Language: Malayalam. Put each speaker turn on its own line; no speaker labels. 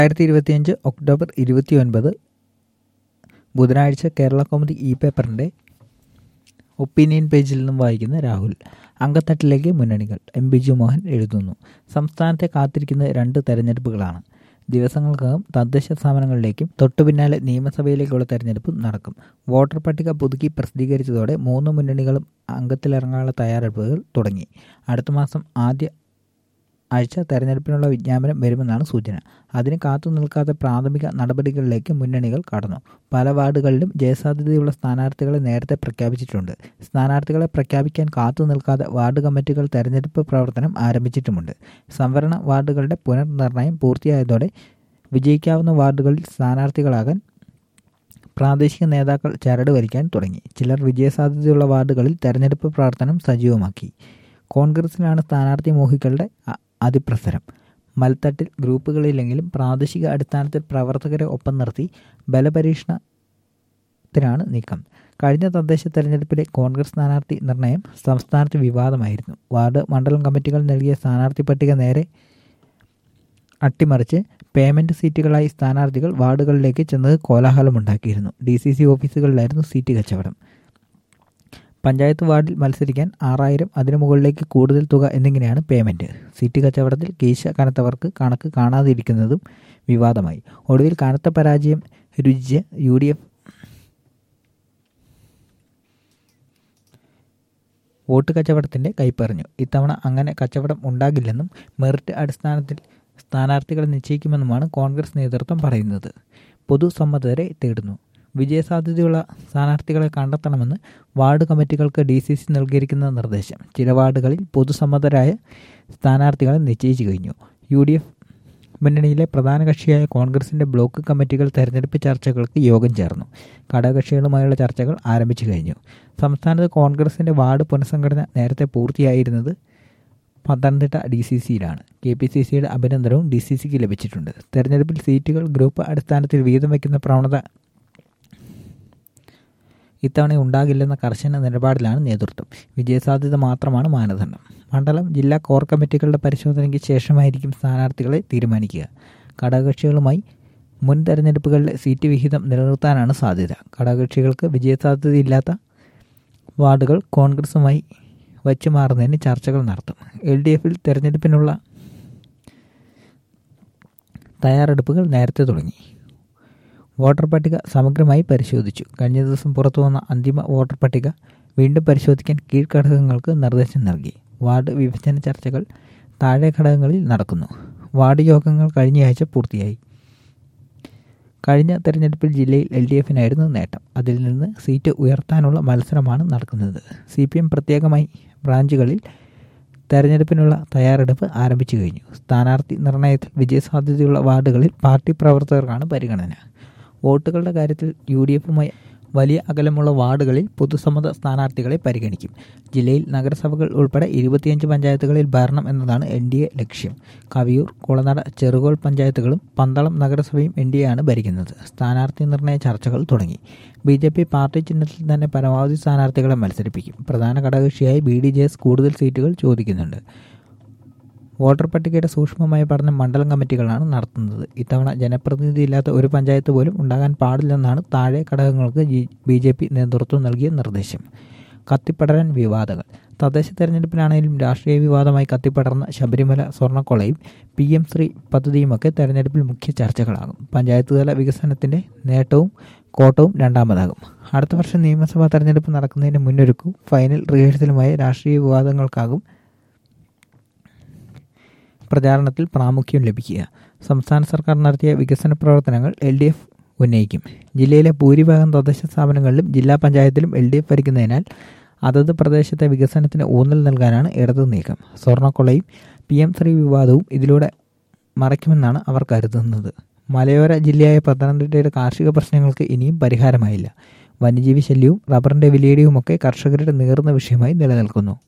രണ്ടായിരത്തി ഇരുപത്തിയഞ്ച് ഒക്ടോബർ ഇരുപത്തി ഒൻപത് ബുധനാഴ്ച കേരള കൗമുദി ഇ പേപ്പറിൻ്റെ ഒപ്പീനിയൻ പേജിൽ നിന്നും വായിക്കുന്ന രാഹുൽ അങ്കത്തട്ടിലേക്ക് മുന്നണികൾ എം ബിജു മോഹൻ എഴുതുന്നു സംസ്ഥാനത്തെ കാത്തിരിക്കുന്നത് രണ്ട് തെരഞ്ഞെടുപ്പുകളാണ് ദിവസങ്ങൾക്കകം തദ്ദേശ സ്ഥാപനങ്ങളിലേക്കും തൊട്ടു പിന്നാലെ നിയമസഭയിലേക്കുള്ള തെരഞ്ഞെടുപ്പ് നടക്കും വോട്ടർ പട്ടിക പുതുക്കി പ്രസിദ്ധീകരിച്ചതോടെ മൂന്ന് മുന്നണികളും അംഗത്തിലിറങ്ങാനുള്ള തയ്യാറെടുപ്പുകൾ തുടങ്ങി അടുത്ത മാസം ആദ്യ ആഴ്ച തെരഞ്ഞെടുപ്പിനുള്ള വിജ്ഞാപനം വരുമെന്നാണ് സൂചന അതിന് കാത്തു നിൽക്കാത്ത പ്രാഥമിക നടപടികളിലേക്ക് മുന്നണികൾ കടന്നു പല വാർഡുകളിലും ജയസാധ്യതയുള്ള സ്ഥാനാർത്ഥികളെ നേരത്തെ പ്രഖ്യാപിച്ചിട്ടുണ്ട് സ്ഥാനാർത്ഥികളെ പ്രഖ്യാപിക്കാൻ കാത്തു നിൽക്കാതെ വാർഡ് കമ്മിറ്റികൾ തെരഞ്ഞെടുപ്പ് പ്രവർത്തനം ആരംഭിച്ചിട്ടുമുണ്ട് സംവരണ വാർഡുകളുടെ പുനർനിർണയം പൂർത്തിയായതോടെ വിജയിക്കാവുന്ന വാർഡുകളിൽ സ്ഥാനാർത്ഥികളാകാൻ പ്രാദേശിക നേതാക്കൾ ചരട് വലിക്കാൻ തുടങ്ങി ചിലർ വിജയസാധ്യതയുള്ള വാർഡുകളിൽ തെരഞ്ഞെടുപ്പ് പ്രവർത്തനം സജീവമാക്കി കോൺഗ്രസിലാണ് സ്ഥാനാർത്ഥി മോഹികളുടെ അതിപ്രസരം മൽത്തട്ടിൽ ഗ്രൂപ്പുകളിലെങ്കിലും പ്രാദേശിക അടിസ്ഥാനത്തിൽ പ്രവർത്തകരെ ഒപ്പം നിർത്തി ബലപരീക്ഷണത്തിനാണ് നീക്കം കഴിഞ്ഞ തദ്ദേശ തെരഞ്ഞെടുപ്പിലെ കോൺഗ്രസ് സ്ഥാനാർത്ഥി നിർണയം സംസ്ഥാനത്ത് വിവാദമായിരുന്നു വാർഡ് മണ്ഡലം കമ്മിറ്റികൾ നൽകിയ സ്ഥാനാർത്ഥി പട്ടിക നേരെ അട്ടിമറിച്ച് പേയ്മെൻറ്റ് സീറ്റുകളായി സ്ഥാനാർത്ഥികൾ വാർഡുകളിലേക്ക് ചെന്നത് കോലാഹലമുണ്ടാക്കിയിരുന്നു ഡി സി സി ഓഫീസുകളിലായിരുന്നു സീറ്റ് കച്ചവടം പഞ്ചായത്ത് വാർഡിൽ മത്സരിക്കാൻ ആറായിരം അതിനു മുകളിലേക്ക് കൂടുതൽ തുക എന്നിങ്ങനെയാണ് പേയ്മെൻറ്റ് സീറ്റ് കച്ചവടത്തിൽ കീശ കനത്തവർക്ക് കണക്ക് കാണാതിരിക്കുന്നതും വിവാദമായി ഒടുവിൽ കനത്ത പരാജയം രുചിച്ച് യു ഡി എഫ് വോട്ട് കച്ചവടത്തിൻ്റെ കൈപ്പറഞ്ഞു ഇത്തവണ അങ്ങനെ കച്ചവടം ഉണ്ടാകില്ലെന്നും മെറിറ്റ് അടിസ്ഥാനത്തിൽ സ്ഥാനാർത്ഥികളെ നിശ്ചയിക്കുമെന്നുമാണ് കോൺഗ്രസ് നേതൃത്വം പറയുന്നത് പൊതുസമ്മതരെ തേടുന്നു വിജയസാധ്യതയുള്ള സ്ഥാനാർത്ഥികളെ കണ്ടെത്തണമെന്ന് വാർഡ് കമ്മിറ്റികൾക്ക് ഡി സി സി നൽകിയിരിക്കുന്ന നിർദ്ദേശം ചില വാർഡുകളിൽ പൊതുസമ്മതരായ സ്ഥാനാർത്ഥികളെ നിശ്ചയിച്ചു കഴിഞ്ഞു യു ഡി എഫ് മുന്നണിയിലെ പ്രധാന കക്ഷിയായ കോൺഗ്രസിൻ്റെ ബ്ലോക്ക് കമ്മിറ്റികൾ തെരഞ്ഞെടുപ്പ് ചർച്ചകൾക്ക് യോഗം ചേർന്നു ഘടകകക്ഷികളുമായുള്ള ചർച്ചകൾ ആരംഭിച്ചു കഴിഞ്ഞു സംസ്ഥാനത്ത് കോൺഗ്രസിൻ്റെ വാർഡ് പുനഃസംഘടന നേരത്തെ പൂർത്തിയായിരുന്നത് പത്തനംതിട്ട ഡി സി സിയിലാണ് കെ പി സി സിയുടെ അഭിനന്ദനവും ഡി സി സിക്ക് ലഭിച്ചിട്ടുണ്ട് തെരഞ്ഞെടുപ്പിൽ സീറ്റുകൾ ഗ്രൂപ്പ് അടിസ്ഥാനത്തിൽ വീതം വയ്ക്കുന്ന പ്രവണത ഇത്തവണ ഉണ്ടാകില്ലെന്ന കർശന നിലപാടിലാണ് നേതൃത്വം വിജയസാധ്യത മാത്രമാണ് മാനദണ്ഡം മണ്ഡലം ജില്ലാ കോർ കമ്മിറ്റികളുടെ പരിശോധനയ്ക്ക് ശേഷമായിരിക്കും സ്ഥാനാർത്ഥികളെ തീരുമാനിക്കുക ഘടകകക്ഷികളുമായി മുൻ തെരഞ്ഞെടുപ്പുകളിലെ സീറ്റ് വിഹിതം നിലനിർത്താനാണ് സാധ്യത ഘടകകക്ഷികൾക്ക് വിജയസാധ്യതയില്ലാത്ത വാർഡുകൾ കോൺഗ്രസുമായി വച്ചു മാറുന്നതിന് ചർച്ചകൾ നടത്തും എൽ ഡി എഫിൽ തെരഞ്ഞെടുപ്പിനുള്ള തയ്യാറെടുപ്പുകൾ നേരത്തെ തുടങ്ങി വോട്ടർ പട്ടിക സമഗ്രമായി പരിശോധിച്ചു കഴിഞ്ഞ ദിവസം പുറത്തു വന്ന അന്തിമ വോട്ടർ പട്ടിക വീണ്ടും പരിശോധിക്കാൻ കീഴ്ഘടകങ്ങൾക്ക് നിർദ്ദേശം നൽകി വാർഡ് വിഭജന ചർച്ചകൾ താഴെ ഘടകങ്ങളിൽ നടക്കുന്നു വാർഡ് യോഗങ്ങൾ കഴിഞ്ഞയാഴ്ച പൂർത്തിയായി കഴിഞ്ഞ തെരഞ്ഞെടുപ്പിൽ ജില്ലയിൽ എൽ ഡി എഫിനായിരുന്നു നേട്ടം അതിൽ നിന്ന് സീറ്റ് ഉയർത്താനുള്ള മത്സരമാണ് നടക്കുന്നത് സി പി എം പ്രത്യേകമായി ബ്രാഞ്ചുകളിൽ തെരഞ്ഞെടുപ്പിനുള്ള തയ്യാറെടുപ്പ് ആരംഭിച്ചു കഴിഞ്ഞു സ്ഥാനാർത്ഥി നിർണയത്തിൽ വിജയസാധ്യതയുള്ള വാർഡുകളിൽ പാർട്ടി പ്രവർത്തകർക്കാണ് പരിഗണന വോട്ടുകളുടെ കാര്യത്തിൽ യു ഡി എഫുമായി വലിയ അകലമുള്ള വാർഡുകളിൽ പൊതുസമ്മത സ്ഥാനാർത്ഥികളെ പരിഗണിക്കും ജില്ലയിൽ നഗരസഭകൾ ഉൾപ്പെടെ ഇരുപത്തിയഞ്ച് പഞ്ചായത്തുകളിൽ ഭരണം എന്നതാണ് എൻ ഡി എ ലക്ഷ്യം കവിയൂർ കുളനട ചെറുകോൾ പഞ്ചായത്തുകളും പന്തളം നഗരസഭയും എൻ ഡി എ ആണ് ഭരിക്കുന്നത് സ്ഥാനാർത്ഥി നിർണയ ചർച്ചകൾ തുടങ്ങി ബി ജെ പി പാർട്ടി ചിഹ്നത്തിൽ തന്നെ പരമാവധി സ്ഥാനാർത്ഥികളെ മത്സരിപ്പിക്കും പ്രധാന ഘടകകക്ഷിയായി ബി ഡി ജെ എസ് കൂടുതൽ സീറ്റുകൾ ചോദിക്കുന്നുണ്ട് വോട്ടർ പട്ടികയുടെ സൂക്ഷ്മമായ പഠനം മണ്ഡലം കമ്മിറ്റികളാണ് നടത്തുന്നത് ഇത്തവണ ജനപ്രതിനിധിയില്ലാത്ത ഒരു പഞ്ചായത്ത് പോലും ഉണ്ടാകാൻ പാടില്ലെന്നാണ് താഴെ ഘടകങ്ങൾക്ക് ബി ജെ പി നേതൃത്വം നൽകിയ നിർദ്ദേശം കത്തിപ്പടരാൻ വിവാദങ്ങൾ തദ്ദേശ തെരഞ്ഞെടുപ്പിലാണെങ്കിലും രാഷ്ട്രീയ വിവാദമായി കത്തിപ്പടർന്ന ശബരിമല സ്വർണ്ണക്കൊളയും പി എം ശ്രീ പദ്ധതിയുമൊക്കെ തെരഞ്ഞെടുപ്പിൽ മുഖ്യ ചർച്ചകളാകും പഞ്ചായത്ത് തല വികസനത്തിൻ്റെ നേട്ടവും കോട്ടവും രണ്ടാമതാകും അടുത്ത വർഷം നിയമസഭാ തെരഞ്ഞെടുപ്പ് നടക്കുന്നതിന് മുന്നൊരുക്കും ഫൈനൽ റിഹേഴ്സലുമായ രാഷ്ട്രീയ വിവാദങ്ങൾക്കാകും പ്രചാരണത്തിൽ പ്രാമുഖ്യം ലഭിക്കുക സംസ്ഥാന സർക്കാർ നടത്തിയ വികസന പ്രവർത്തനങ്ങൾ എൽ ഡി എഫ് ഉന്നയിക്കും ജില്ലയിലെ ഭൂരിഭാഗം തദ്ദേശ സ്ഥാപനങ്ങളിലും ജില്ലാ പഞ്ചായത്തിലും എൽ ഡി എഫ് ഭരിക്കുന്നതിനാൽ അതത് പ്രദേശത്തെ വികസനത്തിന് ഊന്നൽ നൽകാനാണ് ഇടതു നീക്കം സ്വർണ്ണക്കൊളയും പി എം ശ്രീ വിവാദവും ഇതിലൂടെ മറയ്ക്കുമെന്നാണ് അവർ കരുതുന്നത് മലയോര ജില്ലയായ പത്തനംതിട്ടയുടെ കാർഷിക പ്രശ്നങ്ങൾക്ക് ഇനിയും പരിഹാരമായില്ല വന്യജീവി ശല്യവും റബ്ബറിന്റെ വിലയിടിയുമൊക്കെ കർഷകരുടെ നീറുന്ന വിഷയമായി നിലനിൽക്കുന്നു